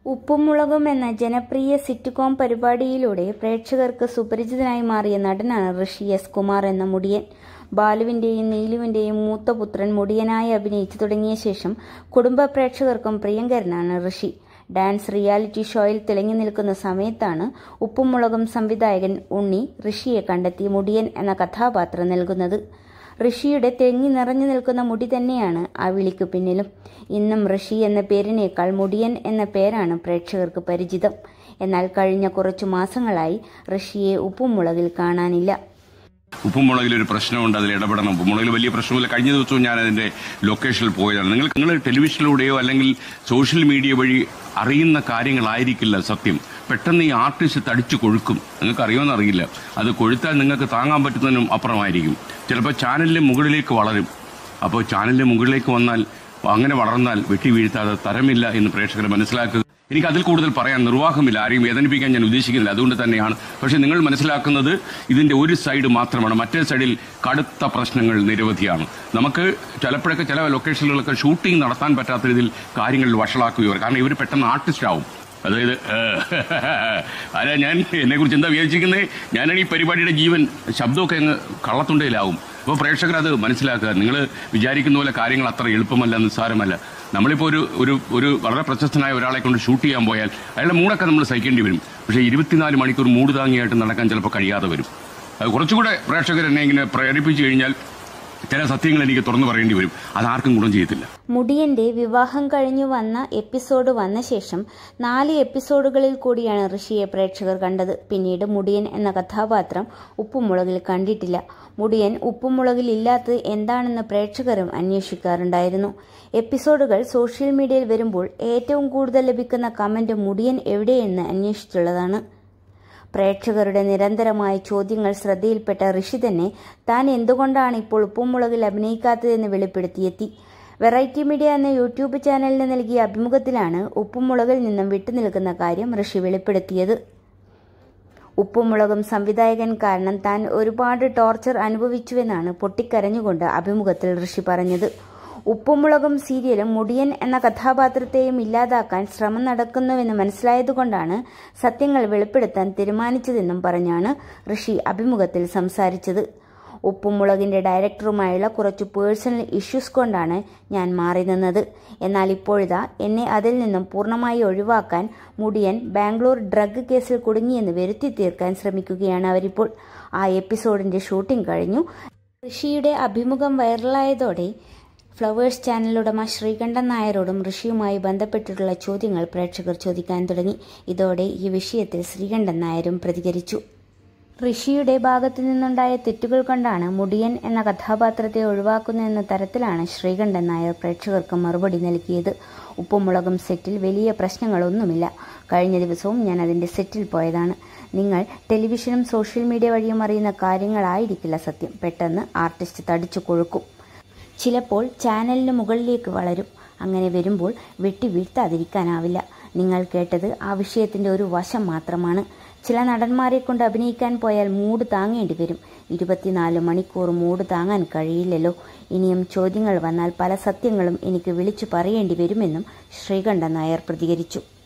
ഉപ്പും മുളകും എന്ന ജനപ്രിയ സിറ്റ്കോം പരിപാടിയിലൂടെ പ്രേക്ഷകർക്ക് സുപരിചിതനായി മാറിയ നടനാണ് ഋഷി എസ് കുമാർ എന്ന മുടിയൻ ബാലുവിന്റെയും നീലുവിന്റെയും മൂത്ത പുത്രൻ മുടിയനായി അഭിനയിച്ചു തുടങ്ങിയ ശേഷം കുടുംബ പ്രേക്ഷകർക്കും പ്രിയങ്കരനാണ് ഋഷി ഡാൻസ് റിയാലിറ്റി ഷോയിൽ തിളങ്ങി നിൽക്കുന്ന സമയത്താണ് ഉപ്പും മുളകും സംവിധായകൻ ഉണ്ണി ഋഷിയെ കണ്ടെത്തി മുടിയൻ എന്ന കഥാപാത്രം നൽകുന്നത് ഋഷിയുടെ തെങ്ങി നിറഞ്ഞു നിൽക്കുന്ന മുടി തന്നെയാണ് ആ വിളിക്കു പിന്നിലും ഇന്നും ഋഷി എന്ന പേരിനേക്കാൾ മുടിയൻ എന്ന പേരാണ് പ്രേക്ഷകർക്ക് പരിചിതം എന്നാൽ കഴിഞ്ഞ കുറച്ചു മാസങ്ങളായി ഋഷിയെ ഉപ്പുമുളകിൽ കാണാനില്ല ഉപ്പുമുളകിൽ ഒരു പ്രശ്നമുണ്ട് അതിൽ ഇടപെടണം ഉപ്പുമുളകിൽ വലിയ പ്രശ്നമില്ല കഴിഞ്ഞ ദിവസവും ഞാൻ അതിന്റെ ലൊക്കേഷനിൽ പോയതാണ് നിങ്ങൾ നിങ്ങൾ ടെലിവിഷനിലൂടെയോ അല്ലെങ്കിൽ സോഷ്യൽ മീഡിയ വഴി അറിയുന്ന കാര്യങ്ങളായിരിക്കില്ല സത്യം പെട്ടെന്ന് ഈ ആർട്ടിസ്റ്റ് തടിച്ചു കൊഴുക്കും നിങ്ങൾക്ക് അറിയുമെന്ന് അറിയില്ല അത് കൊഴുത്താൽ നിങ്ങൾക്ക് താങ്ങാൻ പറ്റുന്നതിനും അപ്പുറമായിരിക്കും ചിലപ്പോൾ ചാനലിന്റെ മുകളിലേക്ക് വളരും അപ്പോൾ ചാനലിന്റെ മുകളിലേക്ക് വന്നാൽ അങ്ങനെ വളർന്നാൽ വെട്ടി വീഴ്ത്താതെ തരമില്ല എന്ന് പ്രേക്ഷകർ മനസ്സിലാക്കുക എനിക്ക് അതിൽ കൂടുതൽ പറയാൻ നിർവാഹമില്ല ആരെയും വേദനിപ്പിക്കാൻ ഞാൻ ഉദ്ദേശിക്കുന്നില്ല അതുകൊണ്ട് തന്നെയാണ് പക്ഷെ നിങ്ങൾ മനസ്സിലാക്കുന്നത് ഇതിന്റെ ഒരു സൈഡ് മാത്രമാണ് മറ്റേ സൈഡിൽ കടുത്ത പ്രശ്നങ്ങൾ നിരവധിയാണ് നമുക്ക് ചിലപ്പോഴൊക്കെ ചില ലൊക്കേഷനുകളൊക്കെ ഷൂട്ടിംഗ് നടത്താൻ പറ്റാത്ത രീതിയിൽ കാര്യങ്ങളിൽ വഷളാക്കുകയോ കാരണം ഇവർ പെട്ടെന്ന് ആർട്ടിസ്റ്റ് ആവും അതായത് അല്ല ഞാൻ എന്നെ കുറിച്ച് എന്താ വിചാരിച്ചിരിക്കുന്നത് ഞാനാണ് ഈ പരിപാടിയുടെ ജീവൻ ശബ്ദമൊക്കെ അങ്ങ് കള്ളത്തുണ്ടയിലാവും അപ്പോൾ പ്രേക്ഷകർ അത് മനസ്സിലാക്കുക നിങ്ങൾ വിചാരിക്കുന്ന പോലെ കാര്യങ്ങൾ അത്ര എളുപ്പമല്ല നിസ്സാരമല്ല നമ്മളിപ്പോൾ ഒരു ഒരു ഒരു വളരെ പ്രശസ്തനായ ഒരാളെ കൊണ്ട് ഷൂട്ട് ചെയ്യാൻ പോയാൽ അയാളുടെ മൂടൊക്കെ നമ്മൾ സഹിക്കേണ്ടി വരും പക്ഷേ ഇരുപത്തിനാല് മണിക്കൂർ മൂട് താങ്ങിയായിട്ട് നടക്കാൻ ചിലപ്പോൾ കഴിയാതെ വരും അത് കുറച്ചുകൂടെ പ്രേക്ഷകർ എന്നെ ഇങ്ങനെ പ്രേരിപ്പിച്ചു കഴിഞ്ഞാൽ ചില സത്യങ്ങൾ എനിക്ക് തുറന്നു പറയേണ്ടി വരും അതാർക്കും ഗുണം ചെയ്യത്തില്ല മുടിയന്റെ വിവാഹം കഴിഞ്ഞു വന്ന എപ്പിസോഡ് വന്ന ശേഷം നാല് എപ്പിസോഡുകളിൽ കൂടിയാണ് ഋഷിയെ പ്രേക്ഷകർ കണ്ടത് പിന്നീട് മുടിയൻ എന്ന കഥാപാത്രം ഉപ്പുമുളകിൽ കണ്ടിട്ടില്ല മുടിയൻ ഉപ്പുമുളകിൽ ഇല്ലാത്തത് എന്താണെന്ന് പ്രേക്ഷകരും അന്വേഷിക്കാറുണ്ടായിരുന്നു എപ്പിസോഡുകൾ സോഷ്യൽ മീഡിയയിൽ വരുമ്പോൾ ഏറ്റവും കൂടുതൽ ലഭിക്കുന്ന കമന്റ് മുടിയൻ എവിടെയെന്ന് അന്വേഷിച്ചുള്ളതാണ് പ്രേക്ഷകരുടെ നിരന്തരമായ ചോദ്യങ്ങൾ ശ്രദ്ധയിൽപ്പെട്ട ഋഷി തന്നെ താൻ എന്തുകൊണ്ടാണ് ഇപ്പോൾ ഉപ്പുമുളകിൽ അഭിനയിക്കാത്തതെന്ന് വെളിപ്പെടുത്തിയെത്തി വെറൈറ്റി മീഡിയ എന്ന യൂട്യൂബ് ചാനലിന് നൽകിയ അഭിമുഖത്തിലാണ് ഉപ്പുമുളകിൽ നിന്നും വിട്ടുനിൽക്കുന്ന കാര്യം ഋഷി വെളിപ്പെടുത്തിയത് ഉപ്പുമുളകും സംവിധായകൻ കാരണം താൻ ഒരുപാട് ടോർച്ചർ അനുഭവിച്ചുവെന്നാണ് പൊട്ടിക്കരഞ്ഞുകൊണ്ട് അഭിമുഖത്തിൽ ഋഷി പറഞ്ഞത് ഉപ്പുമുളകും സീരിയലും മുടിയൻ എന്ന കഥാപാത്രത്തെയും ഇല്ലാതാക്കാൻ ശ്രമം നടക്കുന്നുവെന്ന് മനസ്സിലായതുകൊണ്ടാണ് സത്യങ്ങൾ വെളിപ്പെടുത്താൻ തീരുമാനിച്ചതെന്നും പറഞ്ഞാണ് ഋഷി അഭിമുഖത്തിൽ സംസാരിച്ചത് ഉപ്പുമുളകിന്റെ ഡയറക്ടറുമായുള്ള കുറച്ച് പേഴ്സണൽ ഇഷ്യൂസ് കൊണ്ടാണ് ഞാൻ മാറി നിന്നത് എന്നാൽ ഇപ്പോഴിതാ എന്നെ അതിൽ നിന്നും പൂർണ്ണമായി ഒഴിവാക്കാൻ മുടിയൻ ബാംഗ്ലൂർ ഡ്രഗ് കേസിൽ കുടുങ്ങിയെന്ന് വരുത്തി തീർക്കാൻ ശ്രമിക്കുകയാണ് അവരിപ്പോൾ ആ എപ്പിസോഡിന്റെ ഷൂട്ടിംഗ് കഴിഞ്ഞു ഋഷിയുടെ അഭിമുഖം വൈറലായതോടെ ഫ്ലവേഴ്സ് ചാനൽ ഉടമ ശ്രീകണ്ഠൻ നായരോടും ഋഷിയുമായി ബന്ധപ്പെട്ടിട്ടുള്ള ചോദ്യങ്ങൾ പ്രേക്ഷകർ ചോദിക്കാൻ തുടങ്ങി ഇതോടെ ഈ വിഷയത്തിൽ ശ്രീകണ്ഠൻ നായരും പ്രതികരിച്ചു ഋഷിയുടെ ഭാഗത്തു നിന്നുണ്ടായ തെറ്റുകൾ കൊണ്ടാണ് മുടിയൻ എന്ന കഥാപാത്രത്തെ ഒഴിവാക്കുന്നതെന്ന തരത്തിലാണ് ശ്രീകണ്ഠൻ നായർ പ്രേക്ഷകർക്ക് മറുപടി നൽകിയത് ഉപ്പുമുളകും സെറ്റിൽ വലിയ പ്രശ്നങ്ങളൊന്നുമില്ല കഴിഞ്ഞ ദിവസവും ഞാൻ അതിന്റെ സെറ്റിൽ പോയതാണ് നിങ്ങൾ ടെലിവിഷനും സോഷ്യൽ മീഡിയ വഴിയും അറിയുന്ന കാര്യങ്ങളായിരിക്കില്ല സത്യം പെട്ടെന്ന് ആർട്ടിസ്റ്റ് തടിച്ചു കൊഴുക്കും ചിലപ്പോൾ ചാനലിന് മുകളിലേക്ക് വളരും അങ്ങനെ വരുമ്പോൾ വെട്ടി വീഴ്ത്താതിരിക്കാനാവില്ല നിങ്ങൾ കേട്ടത് ആ വിഷയത്തിന്റെ ഒരു വശം മാത്രമാണ് ചില നടന്മാരെ കൊണ്ട് അഭിനയിക്കാൻ പോയാൽ മൂഡ് താങ്ങേണ്ടി വരും ഇരുപത്തിനാല് മണിക്കൂർ മൂഡ് താങ്ങാൻ കഴിയില്ലല്ലോ ഇനിയും ചോദ്യങ്ങൾ വന്നാൽ പല സത്യങ്ങളും എനിക്ക് വിളിച്ചു പറയേണ്ടി വരുമെന്നും ശ്രീകണ്ഠൻ നായർ പ്രതികരിച്ചു